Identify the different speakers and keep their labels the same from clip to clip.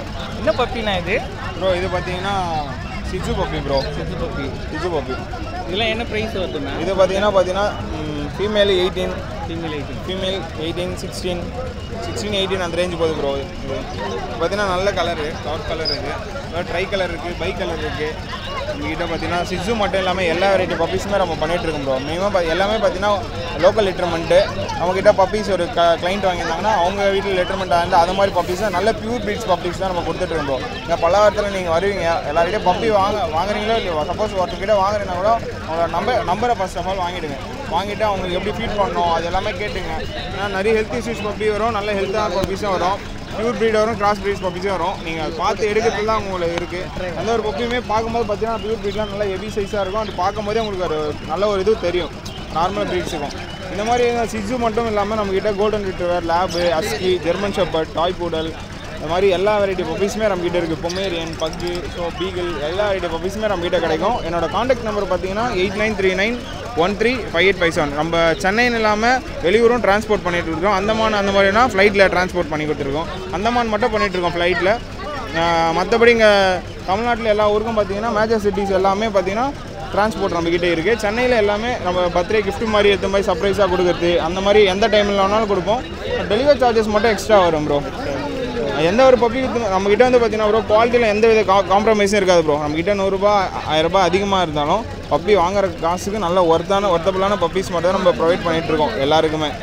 Speaker 1: என்ன பப்பினா இது
Speaker 2: ப்ரோ இது பார்த்தீங்கன்னா சிஜு பப்பி ப்ரோ
Speaker 1: சித்து பப்பி
Speaker 2: சிஜு பப்பி
Speaker 1: இதெல்லாம் என்ன ப்ரைஸ் வருதுண்ணா
Speaker 2: இது பார்த்தீங்கன்னா பார்த்தீங்கன்னா female eighteen
Speaker 1: single eighteen
Speaker 2: female eighteen sixteen sixteen eighteen அந்த ரேஞ்சு போகுது ப்ரோ இது பார்த்தீங்கன்னா நல்ல கலரு டார்க் கலர் இது ட்ரை கலர் இருக்குது பை கலர் இருக்குது உங்ககிட்ட பார்த்தீங்கன்னா சிஜு மட்டும் இல்லாமல் எல்லா வெரைட்டி பப்பீஸுமே நம்ம பண்ணிட்டு இருக்கோம் ப்ரோ மினிமம் எல்லாமே பார்த்தீங்கன்னா லோக்கல் லிட்டர்மெண்ட்டு நம்மக்கிட்ட பப்பீஸ் ஒரு க கிளைண்ட் வாங்கியிருந்தாங்கன்னா அவங்க வீட்டில் லிட்டர்மெண்ட் ஆகல அது மாதிரி பப்பீஸ் தான் நல்ல பியூர் பிரீட்ஸ் பப்பீஸ் தான் நம்ம கொடுத்துட்ருக்கோம் ப்ரோ இந்த பல்லாவரத்தில் நீங்கள் வருவீங்க எல்லார்கிட்டயும் பப்பி வாங்க வாங்குறீங்களோ இல்லையோ சப்போஸ் ஒருத்தர்கிட்ட வாங்குறீங்கன்னா கூட அவங்களோட நம்பர் நம்பரை ஃபர்ஸ்ட் ஆஃப் ஆல் வாங்கிடுங்க வாங்கிட்டு அவங்களுக்கு எப்படி ஃபீட் பண்ணணும் அது எல்லாமே கேட்டுங்க ஏன்னா நிறைய ஹெல்த் இஷ்யூஸ் பப்பி வரும் நல்ல ஹெல்த்தான பப்பீஸும் வரும் பியூர் ப்ரீட் வரும் கிராஸ் ப்ரீட்ஸ் பப்பீஸும் வரும் நீங்கள் பார்த்து எடுக்கிறது தான் உங்களுக்கு இருக்குது அந்த ஒரு பப்பியுமே பார்க்கும்போது பார்த்தீங்கன்னா பியூர் ப்ரீட்லாம் நல்லா ஹெவி சைஸாக இருக்கும் அது பார்க்கும்போதே உங்களுக்கு ஒரு நல்ல ஒரு இது தெரியும் நார்மல் ப்ரீட்ஸுக்கும் இந்த மாதிரி சிஜு மட்டும் இல்லாமல் நம்மக்கிட்ட golden retriever lab husky German shepherd toy poodle இந்த மாதிரி எல்லா வெரைட்டி பப்பீஸுமே நம்மகிட்ட இருக்குது பொமேரியன் பக்கு ஸோ பீகிள் எல்லா வெரைட்டி பப்பீஸுமே நம்மகிட்ட கிடைக்கும் என்னோட காண்டாக்ட் நம்பர் பார்த்தீங்கன்னா eight nine three nine one three five eight five seven நம்ம சென்னைன்னு இல்லாமல் வெளியூரும் டிரான்ஸ்போர்ட் பண்ணிட்டு இருக்கோம் அந்தமான் அந்த மாதிரினா ஃப்ளைட்டில் டிரான்ஸ்போர்ட் பண்ணி கொடுத்துருக்கோம் அந்தமான் மட்டும் பண்ணிட்டு இருக்கோம் ஃப்ளைட்டில் மற்றபடி இங்கே தமிழ்நாட்டில் எல்லா ஊருக்கும் பார்த்தீங்கன்னா மேஜர் சிட்டிஸ் எல்லாமே பார்த்தீங்கன்னா டிரான்ஸ்போர்ட் நம்மக்கிட்ட இருக்குது சென்னையில் எல்லாமே நம்ம பர்த்டே gift மாதிரி எடுத்த மாதிரி சர்ப்ரைஸாக கொடுக்குறது அந்த மாதிரி எந்த டைமில் வேணாலும் கொடுப்போம் டெலிவரி சார்ஜஸ் மட்டும் எக்ஸ்ட்ரா வரும் ப்ரோ எந்த ஒரு பப்பி நம்ம கிட்ட வந்து பார்த்தீங்கன்னா ப்ரோ குவாலிட்டியில் எந்த வித காம்ப்ரமைஸும் இருக்காது ப்ரோ நம்ம கிட்ட நூறுரூபா ஆயிரம் ரூபாய் அதிகமாக இருந்தாலும் பப்பி வாங்குற காசுக்கு நல்ல ஒர்த்தான ஒர்த்தபிளான பப்பீஸ் மட்டும் தான் நம்ம ப்ரொவைட் பண்ணிட்டு இருக்கோம் எல்லாருக்குமே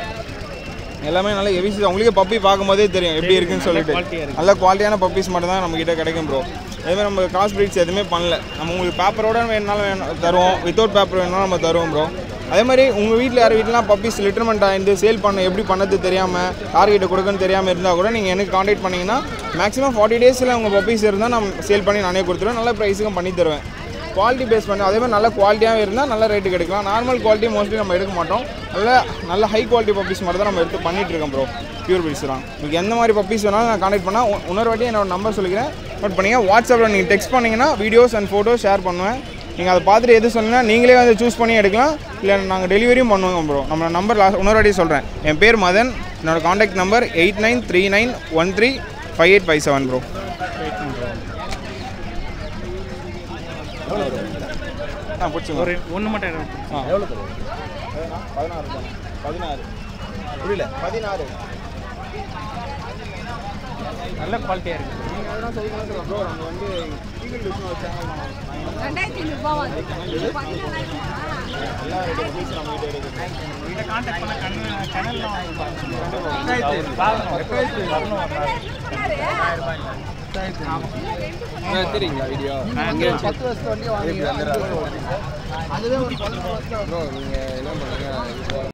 Speaker 2: எல்லாமே நல்ல எவிசி உங்களுக்கே பப்பி பார்க்கும்போதே தெரியும் எப்படி இருக்குன்னு சொல்லிட்டு
Speaker 1: quality-ஆ இருக்கு.
Speaker 2: நல்ல குவாலிட்டியான பப்பீஸ் மட்டும் தான் நம்ம கிட்ட கிடைக்கும் ப்ரோ அதேமாதிரி நம்ம கிராஸ் பிரீட்ஸ் எதுவுமே பண்ணல நம்ம உங்களுக்கு பேப்பரோட வேணுனாலும் வேணும் தருவோம் வித்தவுட் பேப்பர் வேணாலும் நம்ம தருவோம் ப்ரோ அதே மாதிரி உங்கள் வீட்டில் யார் வீட்டிலாம் பப்பீஸ் லிட்டர்மெண்ட் ஆயிருந்து சேல் பண்ண எப்படி பண்ணது தெரியாமல் யார்கிட்ட கொடுக்கணும்னு தெரியாமல் இருந்தால் கூட நீங்கள் எனக்கு காண்டாக்ட் பண்ணிங்கன்னா மேக்ஸிமம் ஃபார்ட்டி டேஸில் உங்கள் பப்பீஸ் இருந்தால் நான் சேல் பண்ணி நானே கொடுத்துருவேன் நல்ல ப்ரைஸுக்கும் பண்ணி தருவேன் குவாலிட்டி பேஸ் பண்ணி அதே மாதிரி நல்ல குவாலிட்டியாகவும் இருந்தால் நல்ல ரேட்டுக்கு எடுக்கலாம் நார்மல் குவாலிட்டி மோஸ்ட்லி நம்ம எடுக்க மாட்டோம் நல்ல நல்ல ஹை குவாலிட்டி பப்பீஸ் மட்டும் தான் நம்ம எடுத்து பண்ணிட்டு இருக்கோம் ப்ரோ பியூர் பீஸ் தான் உங்களுக்கு எந்த மாதிரி பப்பீஸ் வேணாலும் நான் கான்டாக்ட் பண்ணால் உ- இன்னொரு வாட்டி என்னோட நம்பர் சொல்லிக்கிறேன் நோட் பண்ணிங்க வாட்ஸ்அப்பில் நீங்கள் டெக்ஸ்ட் பண்ணிங்கன்னா வீடியோஸ் அண்ட் ஃபோட்டோஸ் ஷேர் பண்ணுவேன் நீங்கள் அதை பார்த்துட்டு எது சொன்னீங்கன்னா நீங்களே வந்து சூஸ் பண்ணி எடுக்கலாம் இல்லை நாங்கள் டெலிவரியும் பண்ணுவோம் ப்ரோ நம்ம நம்பர் லாஸ்ட் இன்னொரு வாட்டி சொல்கிறேன் என் பேர் மதன் என்னோட contact number eight nine three nine one three five eight five seven bro ஆ பிடிச்சிங்க
Speaker 1: ஒரு ஒன்று மட்டும் இடம்.
Speaker 2: ஆ எவ்வளோ தரும் பதினாறு தான் பதினாறு புரியல பதினாறு
Speaker 1: நல்ல குவாலிட்டியாக இருக்குது
Speaker 2: நீங்கள் அதெல்லாம் சொல்லிக்கலாம் ப்ரோ நம்ம வந்து ஈகிள் டிஷ்னு ஒரு சேனல்
Speaker 3: ரெண்டாயிரத்தி ஐநூறுபா வந்து பதினாலாயிரமா
Speaker 2: எல்லா பீஸ் நம்ம கிட்ட இருக்குது
Speaker 1: உங்கள்கிட்ட காண்டாக்ட் பண்ண கண்ணு கனல்லாம் வரணும் ஒரு நாள்.
Speaker 2: தெரியுங்களா வீடியோ
Speaker 4: பத்து வருஷத்து வண்டி வாங்கி
Speaker 2: அதுவே ஒரு பதினோரு வருஷம் ப்ரோ நீங்கள் என்ன பண்ணுங்க